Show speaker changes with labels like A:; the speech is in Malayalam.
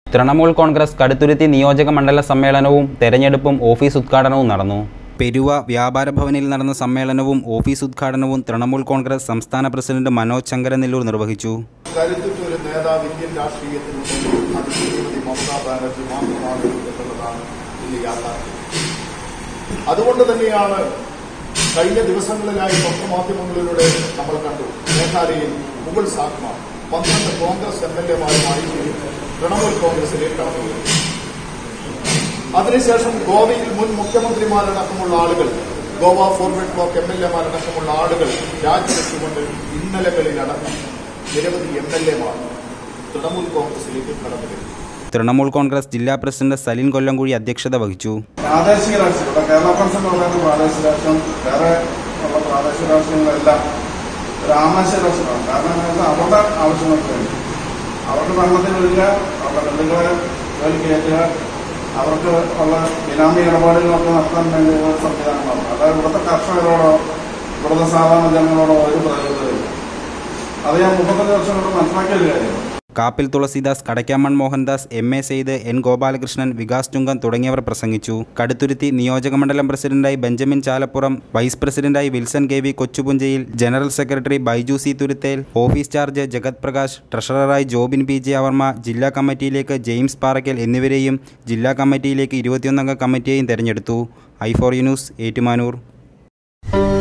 A: തൃണമൂൽ കോൺഗ്രസ് കടുത്തുരുത്തി നിയോജക മണ്ഡല സമ്മേളനവും തെരഞ്ഞെടുപ്പും ഓഫീസ് ഉദ്ഘാടനവും നടന്നു പെരുവ വ്യാപാര ഭവനിൽ നടന്ന സമ്മേളനവും ഓഫീസ് ഉദ്ഘാടനവും തൃണമൂൽ കോൺഗ്രസ് സംസ്ഥാന പ്രസിഡന്റ് മനോജ് ശങ്കരനെല്ലൂർ നിർവഹിച്ചു
B: കരുത്തുറ്റ ഒരു നേതാവ് ഇന്ത്യൻ രാഷ്ട്രീയത്തിനുണ്ടെങ്കിൽ അത് ശ്രീമതി മമതാ ബാനർജി മാത്രമാണ് എന്നുള്ളതാണ് ഇന്ന് യാഥാർത്ഥ്യം അതുകൊണ്ട് തന്നെയാണ് കഴിഞ്ഞ ദിവസങ്ങളിലായി പത്രമാധ്യമങ്ങളിലൂടെ നമ്മൾ കണ്ടു മേഘാലയയിൽ മുഗൾ സാഗ്മ പന്ത്രണ്ട് കോൺഗ്രസ് എം എൽ എമാരുമായി തൃണമൂൽ കോൺഗ്രസിലേക്ക് കടന്നു അതിനുശേഷം ഗോവയിൽ മുൻ മുഖ്യമന്ത്രിമാരടക്കമുള്ള ആളുകൾ Goa forward block M L എമാരടക്കമുള്ള ആളുകൾ രാജിവെച്ചുകൊണ്ട് ഇന്നലകളിലടക്കം നിരവധി എം എൽ എമാർ തൃണമൂൽ കോൺഗ്രസിലേക്ക് കടന്നു വരും
A: തൃണമൂൽ കോൺഗ്രസ് ജില്ലാ പ്രസിഡന്റ് സലിൻ കൊല്ലംകുഴി അധ്യക്ഷത വഹിച്ചു
C: പ്രാദേശിക രാഷ്ട്രീയം ഇവിടെ കേരള കോൺഗ്രസ് എന്ന് പറയുന്ന പ്രാദേശിക രാഷ്ട്രീയം വേറെ ഉള്ള പ്രാദേശിക രാഷ്ട്രീയങ്ങളെല്ലാം ഒരു ആമാശ രാഷ്ട്രീയമാണ് കാരണം എന്താ വെച്ചാൽ അവരുടെ ആവശ്യങ്ങൾക്ക് വേണ്ടി അവർക്ക് ഭരണത്തിൽ വരിക അവരുടെ ബന്ധുക്കളെ ജോലിക്ക് കയറ്റുക അവർക്ക് ഉള്ള ബിനാമി ഇടപാടുകളൊക്കെ നടത്താൻ വേണ്ടി ഒരു സംവിധാനമാണ് അതായത് ഇവിടുത്തെ കർഷകരോടോ ഇവിടുത്തെ സാധാരണ ജനങ്ങളോടോ ഒരു പ്രയോജനമില്ല അത് ഞാൻ മുപ്പത്തഞ്ച് വർഷം കൊണ്ട് മനസ്സിലാക്കിയ ഒരു കാര്യമാണ്
A: Kappil Thulaseedas Kadakkamon Mohandas M A Syed N Gopalakrishnan Vikas Chunkan തുടങ്ങിയവർ പ്രസംഗിച്ചു കടുത്തുരുത്തി നിയോജകമണ്ഡലം പ്രസിഡന്റായി ബെഞ്ചമിൻ ചാലപ്പുറം വൈസ് പ്രസിഡന്റായി Wilson K V Kochupunchayil general secretary Baiju C Thuruthel office charge Jagath Prakash ട്രഷററായി ജോബിൻ പി ജെ അവർമ്മ ജില്ലാ കമ്മിറ്റിയിലേക്ക് ജെയിംസ് പാറയ്ക്കൽ എന്നിവരെയും ജില്ലാ കമ്മിറ്റിയിലേക്ക് ഇരുപത്തിയൊന്നംഗ കമ്മിറ്റിയെയും തെരഞ്ഞെടുത്തു ഐ ഫോർ ന്യൂസ് ഏറ്റുമാനൂർ